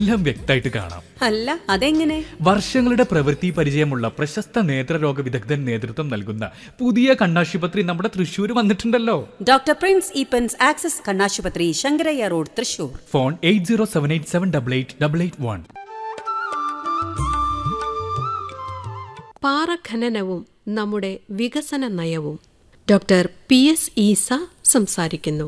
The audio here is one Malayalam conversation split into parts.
എല്ലാം വ്യക്തമായിട്ട് കാണാം അല്ല അതെങ്ങനെ വർഷങ്ങളുടെ പ്രവൃത്തി പരിചയമുള്ള പ്രശസ്ത നേത്രരോഗ വിദഗ്ധൻ നേതൃത്വം നൽകുന്ന പുതിയ കണ്ണാശുപത്രി നമ്മുടെ തൃശ്ശൂർ വന്നിട്ടുണ്ടല്ലോ ഡോക്ടർ പ്രിൻസ് ഈപ്പൻസ് ആക്സസ് കണ്ണാശുപത്രി Sankaraiah road Thrissur phone eight zero seven eight seven double eight double eight one പാറഖനനവും നമ്മുടെ വികസന നയവും ഡോക്ടർ പി എസ് ഈസ സംസാരിക്കുന്നു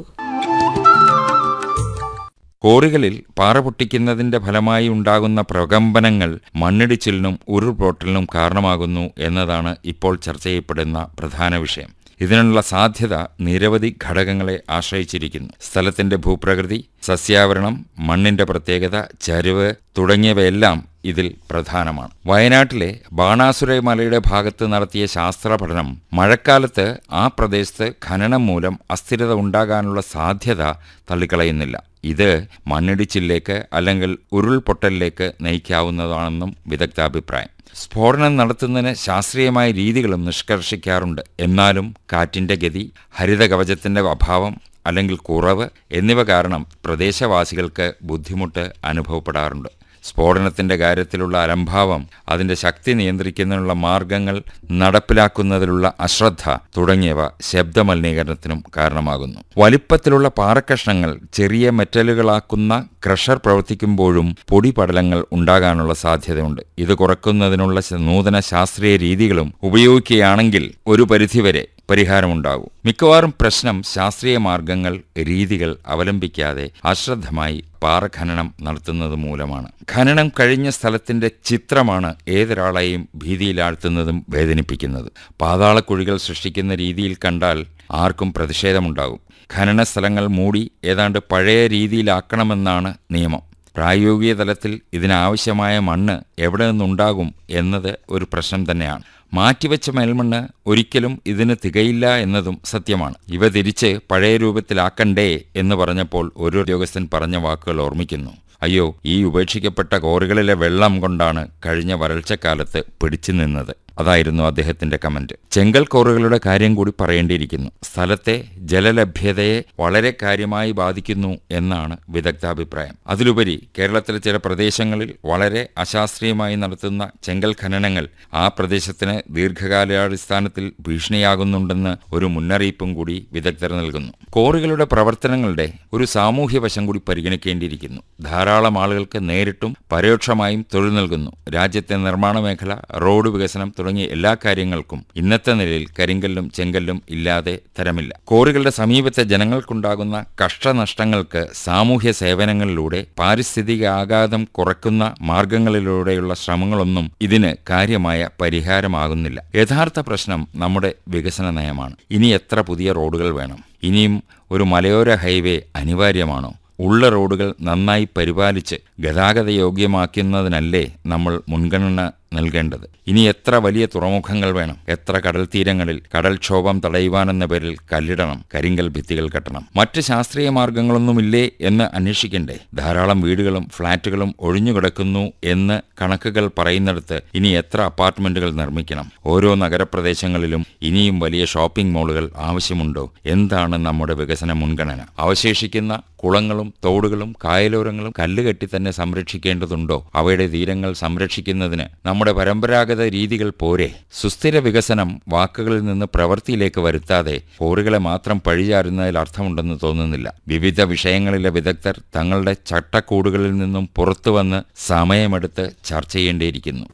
കോറികളിൽ പാറ പൊട്ടിക്കുന്നതിന്റെ ഫലമായി ഉണ്ടാകുന്ന പ്രകമ്പനങ്ങൾ മണ്ണിടിച്ചിലിനും ഉരുൾപൊട്ടലിനും കാരണമാകുന്നു എന്നതാണ് ഇപ്പോൾ ചർച്ച ചെയ്യപ്പെടുന്ന പ്രധാന വിഷയം ഇതിനുള്ള സാധ്യത നിരവധി ഘടകങ്ങളെ ആശ്രയിച്ചിരിക്കുന്നു സ്ഥലത്തിന്റെ ഭൂപ്രകൃതി സസ്യാവരണം മണ്ണിന്റെ പ്രത്യേകത ചരിവ് തുടങ്ങിയവയെല്ലാം ഇതിൽ പ്രധാനമാണ് വയനാട്ടിലെ ബാണാസുര മലയുടെ ഭാഗത്ത് നടത്തിയ ശാസ്ത്ര പഠനം മഴക്കാലത്ത് ആ പ്രദേശത്ത് ഖനനം മൂലം അസ്ഥിരത ഉണ്ടാകാനുള്ള സാധ്യത തള്ളിക്കളയുന്നില്ല ഇത് മണ്ണിടിച്ചിലേക്ക് അല്ലെങ്കിൽ ഉരുൾപൊട്ടലിലേക്ക് നയിക്കാവുന്നതാണെന്നും വിദഗ്ധാഭിപ്രായം സ്ഫോടനം നടത്തുന്നതിന് ശാസ്ത്രീയമായ രീതികളും നിഷ്കർഷിക്കാറുണ്ട് എന്നാലും കാറ്റിന്റെ ഗതി ഹരിത കവചത്തിന്റെ അഭാവം അല്ലെങ്കിൽ കുറവ് എന്നിവ കാരണം പ്രദേശവാസികൾക്ക് ബുദ്ധിമുട്ട് അനുഭവപ്പെടാറുണ്ട് സ്ഫോടനത്തിന്റെ കാര്യത്തിലുള്ള അലംഭാവം അതിന്റെ ശക്തി നിയന്ത്രിക്കുന്നതിനുള്ള മാർഗങ്ങൾ നടപ്പിലാക്കുന്നതിലുള്ള അശ്രദ്ധ തുടങ്ങിയവ ശബ്ദമലിനീകരണത്തിനും കാരണമാകുന്നു വലിപ്പത്തിലുള്ള പാറക്കഷ്ണങ്ങൾ ചെറിയ മെറ്റലുകളാക്കുന്ന ക്രഷർ പ്രവർത്തിക്കുമ്പോഴും പൊടിപടലങ്ങൾ ഉണ്ടാകാനുള്ള സാധ്യതയുണ്ട് ഇത് കുറയ്ക്കുന്നതിനുള്ള നൂതന ശാസ്ത്രീയ രീതികളും ഉപയോഗിക്കുകയാണെങ്കിൽ ഒരു പരിധിവരെ പരിഹാരമുണ്ടാകും മിക്കവാറും പ്രശ്നം ശാസ്ത്രീയ മാർഗങ്ങൾ രീതികൾ അവലംബിക്കാതെ അശ്രദ്ധമായി പാറഖനനം നടത്തുന്നത് മൂലമാണ് ഖനനം കഴിഞ്ഞ സ്ഥലത്തിന്റെ ചിത്രമാണ് ഏതൊരാളെയും ഭീതിയിലാഴ്ത്തുന്നതും വേദനിപ്പിക്കുന്നത് പാതാളക്കുഴികൾ സൃഷ്ടിക്കുന്ന രീതിയിൽ കണ്ടാൽ ആർക്കും പ്രതിഷേധമുണ്ടാകും ഖനന സ്ഥലങ്ങൾ മൂടി ഏതാണ്ട് പഴയ രീതിയിലാക്കണമെന്നാണ് നിയമം പ്രായോഗിക തലത്തിൽ ഇതിനാവശ്യമായ മണ്ണ് എവിടെ നിന്നുണ്ടാകും എന്നത് ഒരു പ്രശ്നം തന്നെയാണ് മാറ്റിവെച്ച മേൽമണ്ണ് ഒരിക്കലും ഇതിന് തികയില്ല എന്നതും സത്യമാണ് ഇവ തിരിച്ച് പഴയ രൂപത്തിലാക്കണ്ടേ എന്ന് പറഞ്ഞപ്പോൾ ഒരു ഉദ്യോഗസ്ഥൻ പറഞ്ഞ വാക്കുകൾ ഓർമ്മിക്കുന്നു അയ്യോ ഈ ഉപേക്ഷിക്കപ്പെട്ട കോറുകളിലെ വെള്ളം കൊണ്ടാണ് കഴിഞ്ഞ വരൾച്ചക്കാലത്ത് പിടിച്ചു നിന്നത് അതായിരുന്നു അദ്ദേഹത്തിന്റെ കമന്റ് ചെങ്കൽ കോറുകളുടെ കാര്യം കൂടി പറയേണ്ടിയിരിക്കുന്നു സ്ഥലത്തെ ജലലഭ്യതയെ വളരെ കാര്യമായി ബാധിക്കുന്നു എന്നാണ് വിദഗ്ധാഭിപ്രായം അതിലുപരി കേരളത്തിലെ ചില പ്രദേശങ്ങളിൽ വളരെ അശാസ്ത്രീയമായി നടത്തുന്ന ചെങ്കൽ ഖനനങ്ങൾ ആ പ്രദേശത്തിന് ദീർഘകാലാടിസ്ഥാനത്തിൽ ഭീഷണിയാകുന്നുണ്ടെന്ന് ഒരു മുന്നറിയിപ്പും കൂടി വിദഗ്ധർ നൽകുന്നു കോറുകളുടെ പ്രവർത്തനങ്ങളുടെ ഒരു സാമൂഹ്യ വശം കൂടി പരിഗണിക്കേണ്ടിയിരിക്കുന്നു ധാരാളം ആളുകൾക്ക് നേരിട്ടും പരോക്ഷമായും തൊഴിൽ നൽകുന്നു രാജ്യത്തെ നിർമ്മാണ മേഖല റോഡ് വികസനം തുടങ്ങിയ എല്ലാ കാര്യങ്ങൾക്കും ഇന്നത്തെ നിലയിൽ കരിങ്കല്ലും ചെങ്കല്ലും ഇല്ലാതെ തരമില്ല കോറികളുടെ സമീപത്തെ ജനങ്ങൾക്കുണ്ടാകുന്ന കഷ്ടനഷ്ടങ്ങൾക്ക് സാമൂഹ്യ സേവനങ്ങളിലൂടെ പാരിസ്ഥിതിക ആഘാതം കുറയ്ക്കുന്ന മാർഗങ്ങളിലൂടെയുള്ള ശ്രമങ്ങളൊന്നും ഇതിന് കാര്യമായ പരിഹാരമാകുന്നില്ല യഥാർത്ഥ പ്രശ്നം നമ്മുടെ വികസന നയമാണ് ഇനി എത്ര പുതിയ റോഡുകൾ വേണം ഇനിയും ഒരു മലയോര ഹൈവേ അനിവാര്യമാണോ ഉള്ള റോഡുകൾ നന്നായി പരിപാലിച്ച് ഗതാഗത യോഗ്യമാക്കുന്നതിനല്ലേ നമ്മൾ മുൻഗണന നൽകേണ്ടത് ഇനി എത്ര വലിയ തുറമുഖങ്ങൾ വേണം എത്ര കടൽ തീരങ്ങളിൽ കടൽക്ഷോഭം തടയുവാനെന്ന പേരിൽ കല്ലിടണം കരിങ്കൽ ഭിത്തികൾ കെട്ടണം മറ്റ് ശാസ്ത്രീയ മാർഗങ്ങളൊന്നുമില്ലേ എന്ന് അന്വേഷിക്കണ്ടേ ധാരാളം വീടുകളും ഫ്ളാറ്റുകളും ഒഴിഞ്ഞുകിടക്കുന്നു എന്ന് കണക്കുകൾ പറയുന്നിടത്ത് ഇനി എത്ര അപ്പാർട്ട്മെന്റുകൾ നിർമ്മിക്കണം ഓരോ നഗരപ്രദേശങ്ങളിലും ഇനിയും വലിയ ഷോപ്പിംഗ് മാളുകൾ ആവശ്യമുണ്ടോ എന്താണ് നമ്മുടെ വികസന മുൻഗണന അവശേഷിക്കുന്ന കുളങ്ങളും തോടുകളും കായലോരങ്ങളും കല്ലുകെട്ടി തന്നെ സംരക്ഷിക്കേണ്ടതുണ്ടോ അവയുടെ തീരങ്ങൾ സംരക്ഷിക്കുന്നതിന് നമ്മുടെ പരമ്പരാഗത രീതികൾ പോരെ സുസ്ഥിര വികസനം വാക്കുകളിൽ നിന്ന് പ്രവൃത്തിയിലേക്ക് വരുത്താതെ കോറുകളെ മാത്രം പഴിചാരുന്നതിൽ അർത്ഥമുണ്ടെന്ന് തോന്നുന്നില്ല വിവിധ വിഷയങ്ങളിലെ വിദഗ്ധർ തങ്ങളുടെ ചട്ടക്കൂടുകളിൽ നിന്നും പുറത്തുവന്ന് സമയമെടുത്ത് ചർച്ച ചെയ്യേണ്ടിയിരിക്കുന്നു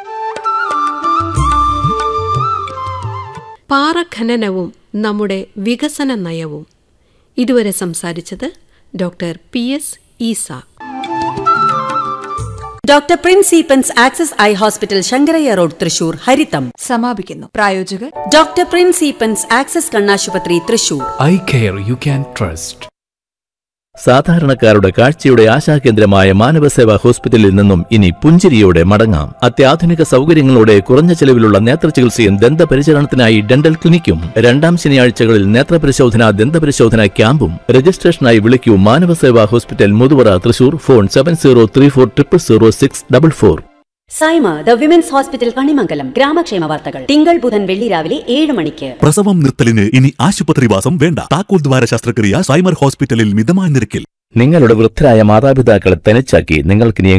പാറഖനനവും നമ്മുടെ വികസന നയവും ഇതുവരെ സംസാരിച്ചത് ഡോക്ടർ പി എസ് ഈസ doctor Prince Eapen's access eye hospital Sankaraiah road Thrissur ഹരിതം സമാപിക്കുന്നു പ്രായോജകർ ഡോക്ടർ പ്രിൻസ് ഈപ്പൻസ് ആക്സസ് കണ്ണാശുപത്രി Thrissur eye care you can trust സാധാരണക്കാരുടെ കാഴ്ചയുടെ ആശാകേന്ദ്രമായ മാനവസേവാ ഹോസ്പിറ്റലിൽ നിന്നും ഇനി പുഞ്ചിരിയോടെ മടങ്ങാം അത്യാധുനിക സൗകര്യങ്ങളോടെ കുറഞ്ഞ ചെലവിലുള്ള നേത്രചികിത്സയും ദന്തപരിചരണത്തിനായി ഡെന്റൽ ക്ലിനിക്കും രണ്ടാം ശനിയാഴ്ചകളിൽ നേത്രപരിശോധന ദന്തപരിശോധന ക്യാമ്പും രജിസ്ട്രേഷനായി വിളിക്കൂ Manavaseva hospital Muthuvara Thrissur phone seven zero three four triple zero six double four Saima the women's hospital Kanimangalam ഗ്രാമക്ഷേമ വാർത്തകൾ തിങ്കൾ ബുധൻ വെള്ളി രാവിലെ ഏഴ് മണിക്ക് പ്രസവം നിർത്തലിന് ഇനി ആശുപത്രിവാസം വേണ്ട താക്കോൽ ദ്വാര ശസ്ത്രക്രിയ സൈമർ ഹോസ്പിറ്റലിൽ മിതമായ നിരക്കിൽ നിങ്ങളുടെ വൃദ്ധരായ മാതാപിതാക്കളെ തനിച്ചാക്കി നിങ്ങൾക്കിനി